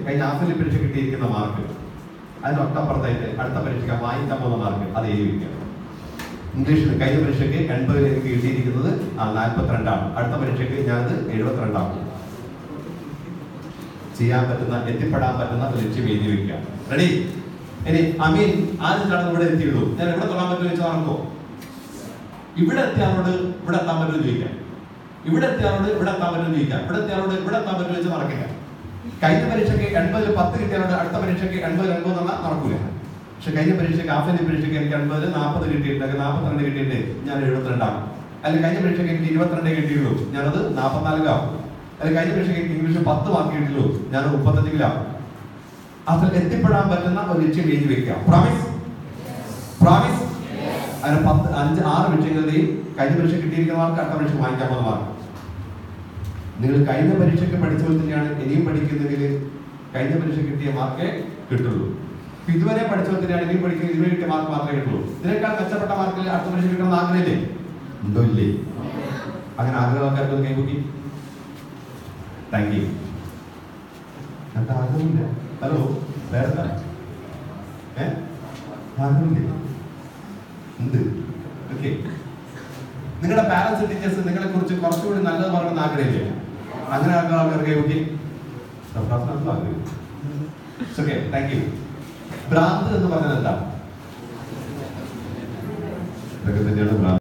കഴിഞ്ഞ ഹാഫിലി പരീക്ഷ കിട്ടിയിരിക്കുന്ന മാർക്ക് അതിന് തൊട്ടപ്പുറത്തായിട്ട് അടുത്ത പരീക്ഷയ്ക്ക് വാങ്ങിക്കാൻ പോകുന്ന മാർക്ക് അത് എഴുതി വെക്കുക ഇംഗ്ലീഷിൽ കഴിഞ്ഞ പരീക്ഷയ്ക്ക് എൺപതിൽ എനിക്ക് കിട്ടിയിരിക്കുന്നത് ആ നാൽപ്പത്തിരണ്ടാണ് അടുത്ത പരീക്ഷയ്ക്ക് ഞാനത് എഴുപത്തിരണ്ടാണ് ചെയ്യാൻ പറ്റുന്ന എത്തിപ്പെടാൻ പറ്റുന്ന ഒരു ലക്ഷ്യം എഴുതി വെക്കുക റെഡി ഇനി അമീൻ ആദ്യത്തിലാണ് ഇവിടെ എത്തിയുള്ളൂ ഞാൻ എവിടെ തൊടാൻ പറ്റുമോ വെച്ചാൽ നടക്കോ ഇവിടെ എത്തിയാളോട് ഇവിടെ എത്താൻ പറ്റുമോ ചോദിക്കാം ഇവിടെ എത്തിയാളോട് ഇവിടെ എത്താൻ പറ്റുമോ ചോദിക്കാം ഇവിടെ എത്തിയാളോട് ഇവിടെ എത്താൻ പറ്റുമോ വെച്ചാൽ നടക്കില്ല കഴിഞ്ഞ പരീക്ഷയ്ക്ക് എൺപതിൽ പത്ത് കിട്ടിയാലോട് അടുത്ത പരീക്ഷയ്ക്ക് എൺപതിൽ എൺപത് എന്നാൽ നടക്കൂല പക്ഷെ കഴിഞ്ഞ പരീക്ഷയ്ക്ക് ഹാഫിന്റെ പരീക്ഷയ്ക്ക് എനിക്ക് എൺപതിൽ നാൽപ്പത് കിട്ടിയിട്ടുണ്ട് അല്ലെങ്കിൽ നാൽപ്പത്തിരണ്ട് കിട്ടിയിട്ട് ഞാൻ എഴുപത്തിരണ്ടാകും അല്ലെങ്കിൽ കഴിഞ്ഞ പരീക്ഷയ്ക്ക് എനിക്ക് ഇരുപത്തിരണ്ടേ കിട്ടിയുള്ളൂ ഞാനത് നാൽപ്പത്തിനാലിലാവും അല്ലെങ്കിൽ കഴിഞ്ഞ പരീക്ഷയ്ക്ക് എനിക്ക് ഇംഗ്ലീഷ് പത്ത് മാർക്ക് കിട്ടിയുള്ളൂ ഞാൻ മുപ്പത്തഞ്ചിലാവും അതിൽ എത്തിപ്പെടാൻ പറ്റുന്ന ഒരു ലക്ഷ്യം എഴുതി വെക്കുക പ്രോമിസ് പ്രോമിസ് അതിന് പത്ത് അഞ്ച് ആറ് വിഷയങ്ങളുടെയും കഴിഞ്ഞ പരീക്ഷ കിട്ടിയിരിക്കുന്ന മാർക്ക് അടുത്ത പരീക്ഷ വാങ്ങിക്കാൻ പോകുന്ന മാർക്ക് നിങ്ങൾ കഴിഞ്ഞ പരീക്ഷയ്ക്ക് പഠിച്ച പോലെ തന്നെയാണ് ഇനിയും പഠിക്കുന്നെങ്കിൽ കഴിഞ്ഞ പരീക്ഷ കിട്ടിയ മാർക്കേ കിട്ടുള്ളൂ ഇപ്പൊ ഇതുവരെ പഠിച്ച പോലെ തന്നെയാണ് ഇനിയും പഠിക്കുന്നത് ഇതുവരെ കിട്ടിയ മാർക്ക് മാത്രമേ കിട്ടുള്ളൂ ഇതിനേക്കാൾ മെച്ചപ്പെട്ട മാർക്കിൽ അടുത്ത പരീക്ഷ കിട്ടണമെന്ന് ആഗ്രഹമില്ലേ ഉണ്ടോ ഇല്ലേ അങ്ങനെ ആഗ്രഹക്കാർക്ക് ഒന്ന് കൈകൂട്ടി താങ്ക് യു എന്താ ആഗ്രഹമില്ല ഹലോ വേറെ ഏ ആഗ്രഹമില്ലേ ഉണ്ട് ഓക്കെ നിങ്ങളുടെ പാരന്റ്സ് ടീച്ചേഴ്സ് നിങ്ങളെ കുറിച്ച് കുറച്ചുകൂടി നല്ലത് പറയണമെന്ന് ആഗ്രഹമില്ലേ അങ്ങനെ ആഗ്രഹം ആൾക്കാർക്ക് ഓക്കെ ആഗ്രഹം ഓക്കെ താങ്ക് യു ഭ്രാന്ത് എന്ന് പറഞ്ഞാൽ എന്താ ഇതൊക്കെ തന്നെയാണ് ഭ്രാന്ത്